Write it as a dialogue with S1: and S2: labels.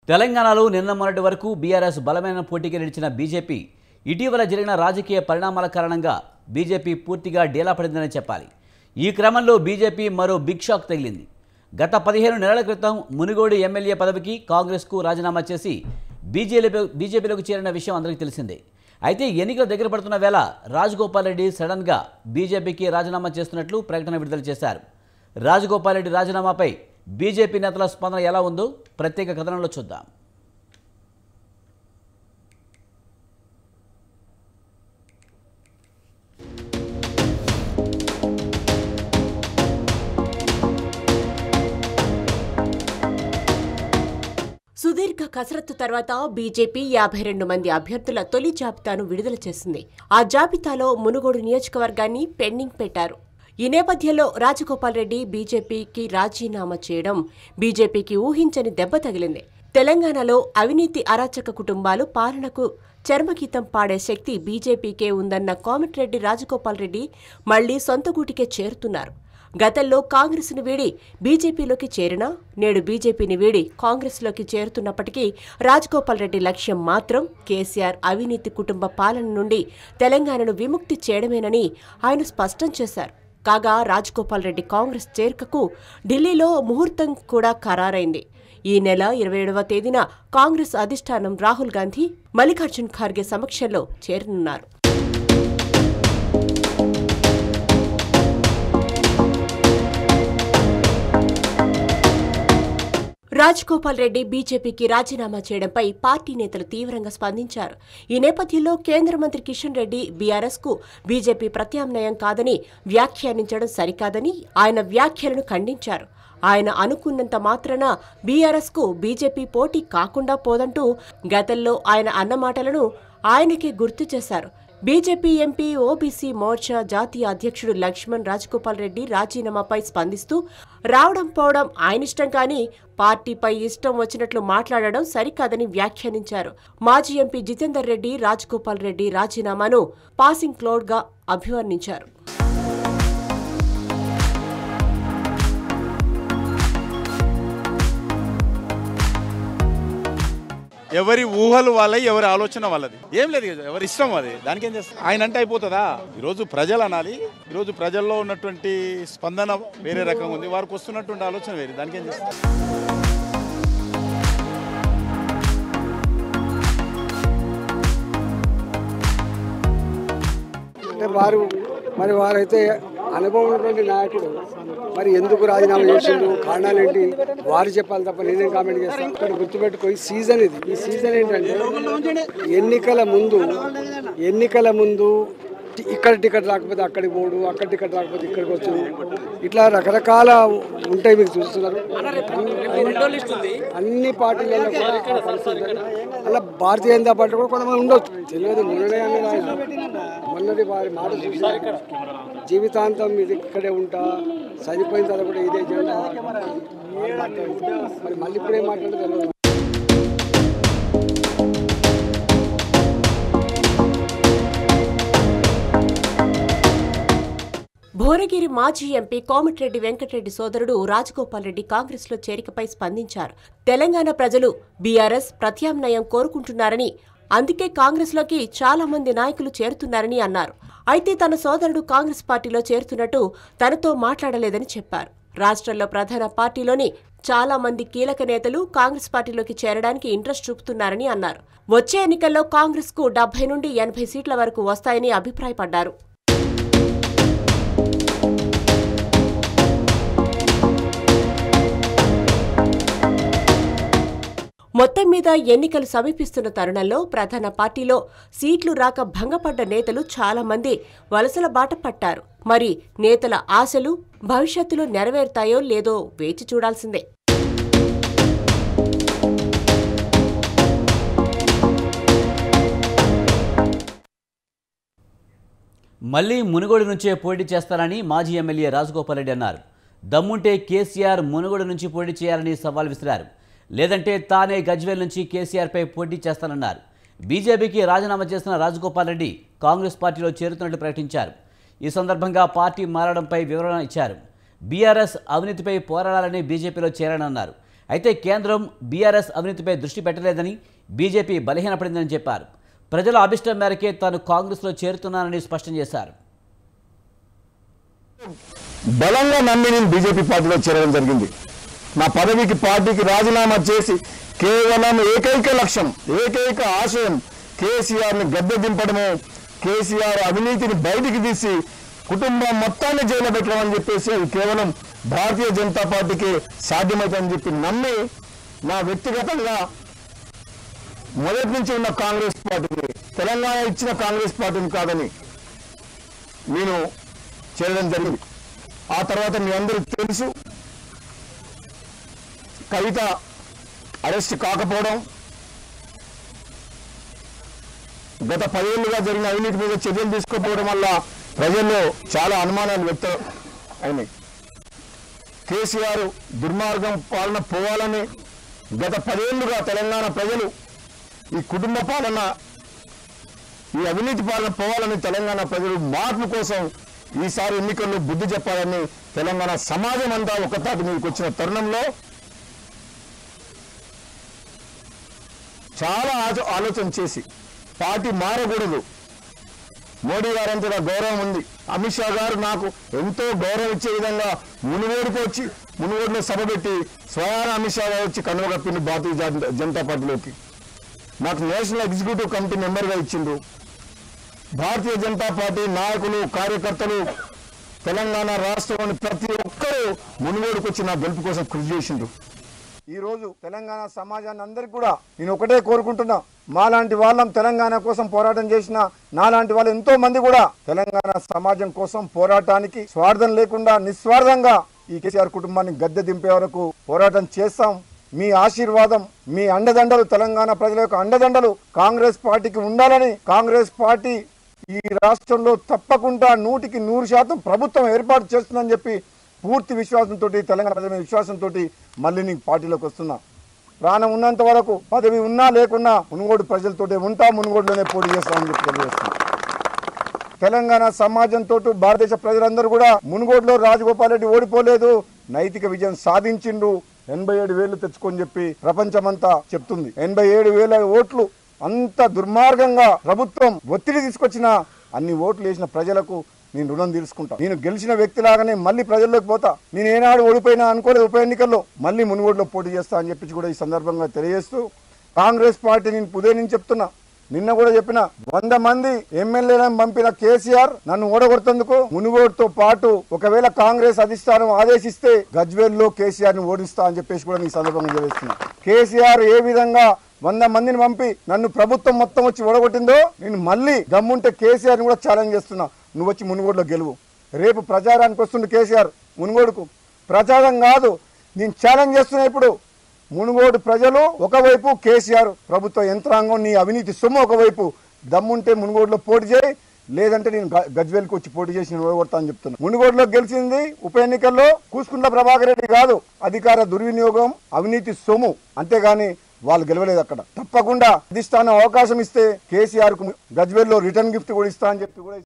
S1: తెలంగాణలో నిన్న మొన్నటి వరకు బీఆర్ఎస్ బలమైన పోటీకి నిలిచిన బీజేపీ ఇటీవల జరిగిన రాజకీయ పరిణామాల కారణంగా బీజేపీ పూర్తిగా డేలా పడిందని చెప్పాలి ఈ క్రమంలో బీజేపీ మరో బిగ్ షాక్ తగిలింది గత పదిహేను నెలల క్రితం మునుగోడు ఎమ్మెల్యే పదవికి కాంగ్రెస్కు రాజీనామా చేసి బీజేపీ బీజేపీలోకి చేరిన విషయం అందరికీ తెలిసిందే అయితే ఎన్నికలు దగ్గర పడుతున్న వేళ రాజగోపాల్ రెడ్డి సడన్గా బీజేపీకి రాజీనామా చేస్తున్నట్లు ప్రకటన విడుదల చేశారు రాజగోపాల్ రెడ్డి రాజీనామాపై బీజేపీ నేతల స్పందన ఎలా ఉందో ప్రత్యేక కథనంలో చూద్దాం
S2: సుదీర్ఘ కసరత్తు తర్వాత బీజేపీ యాభై రెండు మంది అభ్యర్థుల తొలి జాబితాను విడుదల చేసింది ఆ జాబితాలో మునుగోడు నియోజకవర్గాన్ని పెండింగ్ పెట్టారు ఈ నేపథ్యంలో రాజగోపాల్ రెడ్డి బీజేపీకి రాజీనామా చేయడం బీజేపీకి ఊహించని దెబ్బ తగిలింది తెలంగాణలో అవినీతి అరాచక కుటుంబాలు పాలనకు చర్మగీతం పాడే శక్తి బీజేపీకే ఉందన్న కోమటిరెడ్డి రాజగోపాల్ రెడ్డి మళ్లీ సొంత గూటికే చేరుతున్నారు గతంలో కాంగ్రెస్ను వీడి బీజేపీలోకి చేరినా నేడు బీజేపీని వీడి కాంగ్రెస్లోకి చేరుతున్నప్పటికీ రాజగోపాల్ రెడ్డి లక్ష్యం మాత్రం కేసీఆర్ అవినీతి కుటుంబ పాలన నుండి తెలంగాణను విముక్తి చేయడమేనని ఆయన స్పష్టం చేశారు కాగా రాజగోపాల్ రెడ్డి కాంగ్రెస్ చేరికకు ఢిల్లీలో ముహూర్తం కూడా ఖరారైంది ఈ నెల ఇరవై ఏడవ తేదీన కాంగ్రెస్ అధిష్టానం రాహుల్ గాంధీ మల్లికార్జున్ ఖార్గే సమక్షంలో చేరనున్నారు రాజగోపాల్ రెడ్డి బీజేపీకి రాజీనామా చేయడంపై పార్టీ నేతలు తీవ్రంగా స్పందించారు ఈ నేపథ్యంలో కేంద్ర మంత్రి కిషన్ రెడ్డి బీఆర్ఎస్ కు బీజేపీ ప్రత్యామ్నాయం కాదని వ్యాఖ్యానించడం సరికాదని ఆయన వ్యాఖ్యలను ఖండించారు ఆయన అనుకున్నంత మాత్రాన బీఆర్ఎస్ కు బీజేపీ పోటీ కాకుండా పోదంటూ గతంలో ఆయన అన్న మాటలను ఆయనకే గుర్తు చేశారు బీజేపీ ఎంపీ ఓబీసీ మోర్చా జాతీయ అధ్యక్షుడు లక్ష్మణ్ రాజగోపాల్ రెడ్డి రాజీనామాపై స్పందిస్తూ రావడం పోవడం ఆయన ఇష్టం కానీ పార్టీపై ఇష్టం వచ్చినట్లు మాట్లాడడం సరికాదని వ్యాఖ్యానించారు మాజీ ఎంపీ జితేందర్ రెడ్డి రాజగోపాల్ రెడ్డి రాజీనామాను పాసింగ్ క్లౌడ్గా అభివర్ణించారు
S3: ఎవరి ఊహలు వాళ్ళవి ఎవరి ఆలోచన వాళ్ళది ఏం లేదు కదా, ఎవరి ఇష్టం అది దానికి ఏం చేస్తారు ఆయన అంటే అయిపోతుందా ఈరోజు ప్రజలు అనాలి ఈరోజు ప్రజల్లో ఉన్నటువంటి స్పందన వేరే రకంగా ఉంది వారికి వస్తున్నటువంటి ఆలోచన వేరే దానికి ఏం చేస్తారు
S4: అంటే వారు మరి వారైతే అనుభవం ఉన్నటువంటి నాయకుడు మరి ఎందుకు రాజీనామా చేసిండు కారణాలు ఏంటి వారు చెప్పాలి తప్ప నేనేం కామెంట్ చేస్తాను ఇక్కడ గుర్తుపెట్టుకో ఈ సీజన్ ఇది ఈ సీజన్ ఏంటంటే ఎన్నికల ముందు ఎన్నికల ముందు టి- ఇక్కడ టికెట్ రాకపోతే అక్కడికి పోడు అక్కడ టికెట్ రాకపోతే ఇక్కడికి వచ్చు ఇట్లా రకరకాల ఉంటాయి మీకు చూస్తున్నారు అన్ని పార్టీలలో కూడా ఆ పరిస్థితి ఉంటుంది. అలా భారతీయ జనతా పార్టీ కూడా కొంతమంది ఉండొచ్చు తెలియదు మొన్ననే అన్నది ఆయన మొన్నటి వారి మాట చూసి జీవితాంతం ఇది ఇక్కడే ఉంటా చనిపోయిన తర్వాత కూడా ఇదే జెండా మరి మళ్ళీ ఇప్పుడే మాట్లాడితే తెలియదు
S2: భువనగిరి మాజీ ఎంపీ కోమటిరెడ్డి వెంకటరెడ్డి సోదరుడు రాజగోపాల్ రెడ్డి కాంగ్రెస్లో చేరికపై స్పందించారు తెలంగాణ ప్రజలు బీఆర్ఎస్ ప్రత్యామ్నాయం కోరుకుంటున్నారని అందుకే కాంగ్రెస్లోకి చాలా మంది నాయకులు చేరుతున్నారని అన్నారు అయితే తన సోదరుడు కాంగ్రెస్ పార్టీలో చేరుతున్నట్టు తనతో మాట్లాడలేదని చెప్పారు రాష్ట్రంలో ప్రధాన పార్టీలోని చాలా మంది కీలక నేతలు కాంగ్రెస్ పార్టీలోకి చేరడానికి ఇంట్రెస్ట్ చూపుతున్నారని అన్నారు వచ్చే ఎన్నికల్లో కాంగ్రెస్ కు డెబ్బై నుండి ఎనభై సీట్ల వరకు వస్తాయని అభిప్రాయపడ్డారు మొత్తం మీద ఎన్నికలు సమీపిస్తున్న తరుణంలో ప్రధాన పార్టీలో సీట్లు రాక భంగపడ్డ నేతలు చాలా మంది వలసల బాట పట్టారు మరి నేతల ఆశలు భవిష్యత్తులో నెరవేరుతాయో లేదో వేచి చూడాల్సిందే
S1: మళ్లీ మునుగోడు నుంచే పోటీ చేస్తారని మాజీ ఎమ్మెల్యే రాజగోపాల్ రెడ్డి అన్నారు దమ్ముంటే కేసీఆర్ మునుగోడు నుంచి పోటీ చేయాలని సవాల్ విసిరారు లేదంటే తానే గజ్వేల్ నుంచి కేసీఆర్పై పోటీ చేస్తానన్నారు బీజేపీకి రాజీనామా చేసిన రాజగోపాల్ రెడ్డి కాంగ్రెస్ పార్టీలో చేరుతున్నట్టు ప్రకటించారు ఈ సందర్భంగా పార్టీ మారడంపై వివరణ ఇచ్చారు బీఆర్ఎస్ అవినీతిపై పోరాడాలని బీజేపీలో చేరానన్నారు అయితే కేంద్రం బీఆర్ఎస్ అవినీతిపై దృష్టి పెట్టలేదని బీజేపీ బలహీనపడిందని చెప్పారు ప్రజల అభిష్టం మేరకే తాను కాంగ్రెస్లో చేరుతున్నానని స్పష్టం చేశారు
S5: బలంగా నమ్మి నేను బీజేపీ పార్టీలో చేరడం జరిగింది నా పదవికి పార్టీకి రాజీనామా చేసి కేవలం ఏకైక లక్ష్యం ఏకైక ఆశయం కేసీఆర్ని గద్దె దింపడము కేసీఆర్ అవినీతిని బయటికి తీసి కుటుంబం మొత్తాన్ని జైలు పెట్టడం అని చెప్పేసి అది కేవలం భారతీయ జనతా పార్టీకి సాధ్యమవుతుందని చెప్పి నమ్మి నా వ్యక్తిగతంగా మొదటి నుంచి ఉన్న కాంగ్రెస్ పార్టీని తెలంగాణ ఇచ్చిన కాంగ్రెస్ పార్టీని కాదని నేను చేరడం జరిగింది ఆ తర్వాత మీ అందరికి తెలుసు కవిత అరెస్ట్ కాకపోవడం గత పదేళ్లుగా జరిగిన అవినీతి మీద చర్యలు తీసుకోకపోవడం వల్ల ప్రజల్లో చాలా అనుమానాలు వ్యక్తం అయినాయి కేసీఆర్ దుర్మార్గం పాలన పోవాలని గత పదేళ్లుగా తెలంగాణ ప్రజలు ఈ కుటుంబ పాలన ఈ అవినీతి పాలన పోవాలని తెలంగాణ ప్రజలు మార్పు కోసం ఈసారి ఎన్నికల్లో బుద్ధి చెప్పాలని తెలంగాణ సమాజం అంతా ఒక తాటి మీదకి వచ్చిన తరుణంలో చాలా ఆచ- ఆలోచన చేసి పార్టీ మారకూడదు మోడీ గారంతా నాకు గౌరవం ఉంది అమిత్ షా గారు నాకు ఎంతో గౌరవం ఇచ్చే విధంగా మునుగోడుకు వచ్చి మునుగోడులో సభ పెట్టి స్వయాన అమిత్ షా గారు వచ్చి కన్నువ కప్పింది భారతీయ జన- జనతా పార్టీలోకి నాకు నేషనల్ ఎగ్జిక్యూటివ్ కమిటీ మెంబర్గా ఇచ్చిండ్రు భారతీయ జనతా పార్టీ నాయకులు కార్యకర్తలు తెలంగాణ రాష్ట్రంలోని ప్రతి ఒక్కరూ మునుగోడుకు వచ్చి నా గెలుపు కోసం కృషి చేసిండ్రు ఈ రోజు తెలంగాణ సమాజాన్ని అందరికి కూడా నేను ఒకటే కోరుకుంటున్నా మాలాంటి వాళ్ళం తెలంగాణ కోసం పోరాటం చేసిన నాలాంటి వాళ్ళు ఎంతో మంది కూడా తెలంగాణ సమాజం కోసం పోరాటానికి స్వార్థం లేకుండా నిస్వార్థంగా ఈ కేసీఆర్ కుటుంబాన్ని గద్దె దింపే వరకు పోరాటం చేస్తాం మీ ఆశీర్వాదం మీ అండదండలు తెలంగాణ ప్రజల యొక్క అండదండలు కాంగ్రెస్ పార్టీకి ఉండాలని కాంగ్రెస్ పార్టీ ఈ రాష్ట్రంలో తప్పకుండా నూటికి నూరు శాతం ప్రభుత్వం ఏర్పాటు చేస్తుందని చెప్పి పూర్తి విశ్వాసంతో తెలంగాణ ప్రజల మీద విశ్వాసంతో మళ్ళీ నేను పార్టీలోకి వస్తున్నా ప్రాణం ఉన్నంత వరకు పదవి ఉన్నా లేకున్నా మునుగోడు ప్రజలతోటే ఉంటా మునుగోడులోనే పోటీ చేస్తామని చెప్పి తెలియజేస్తున్నా తెలంగాణ సమాజంతో భారతదేశ ప్రజలందరూ కూడా మునుగోడులో రాజగోపాల్ రెడ్డి ఓడిపోలేదు నైతిక విజయం సాధించిండు ఎనభై ఏడు వేలు తెచ్చుకొని చెప్పి ప్రపంచమంతా చెప్తుంది ఎనభై ఏడు వేల ఓట్లు అంత దుర్మార్గంగా ప్రభుత్వం ఒత్తిడి తీసుకొచ్చిన అన్ని ఓట్లు వేసిన ప్రజలకు నేను రుణం తీర్చుకుంటా నేను గెలిచిన వ్యక్తిలాగానే మళ్ళీ ప్రజల్లోకి పోతా నేను ఏనాడు ఓడిపోయినా అనుకోలేదు ఉప ఎన్నికల్లో మళ్ళీ మునుగోడులో పోటీ చేస్తా అని చెప్పి కూడా ఈ సందర్భంగా తెలియజేస్తూ కాంగ్రెస్ పార్టీ నేను ఉదయం నుంచి చెప్తున్నా నిన్న కూడా చెప్పిన వంద మంది ఎమ్మెల్యేలను పంపిన కేసీఆర్ నన్ను ఓడగొడుతందుకు మునుగోడుతో పాటు ఒకవేళ కాంగ్రెస్ అధిష్టానం ఆదేశిస్తే గజ్వేల్ లో కేసీఆర్ ని ఓడిస్తా అని చెప్పేసి కూడా ఈ సందర్భంగా తెలియజేస్తున్నా కేసీఆర్ ఏ విధంగా వంద మందిని పంపి నన్ను ప్రభుత్వం మొత్తం వచ్చి ఓడగొట్టిందో నేను మళ్ళీ దమ్ముంటే కేసీఆర్ ని కూడా ఛాలెంజ్ చేస్తున్నా నువ్వు వచ్చి మునుగోడులో గెలువు రేపు ప్రచారానికి వస్తుంది కేసీఆర్ మునుగోడుకు ప్రచారం కాదు నేను ఛాలెంజ్ చేస్తున్నా ఇప్పుడు మునుగోడు ప్రజలు ఒకవైపు కేసీఆర్ ప్రభుత్వ యంత్రాంగం నీ అవినీతి సొమ్ము ఒకవైపు దమ్ముంటే మునుగోడులో పోటీ చేయి లేదంటే నేను గ- గజ్వేల్కి వచ్చి పోటీ చేసి నేను ఓడగొడతా అని చెప్తున్నా మునుగోడులో గెలిచింది ఉప ఎన్నికల్లో కూసుకుంట్ల ప్రభాకర్ రెడ్డి కాదు అధికార దుర్వినియోగం అవినీతి సొమ్ము అంతేగాని వాళ్ళు గెలవలేదు అక్కడ తప్పకుండా అధిష్టానం అవకాశం ఇస్తే కేసీఆర్ కు గజ్వేల్లో రిటర్న్ గిఫ్ట్ కూడా ఇస్తా అని చెప్పి కూడా ఈ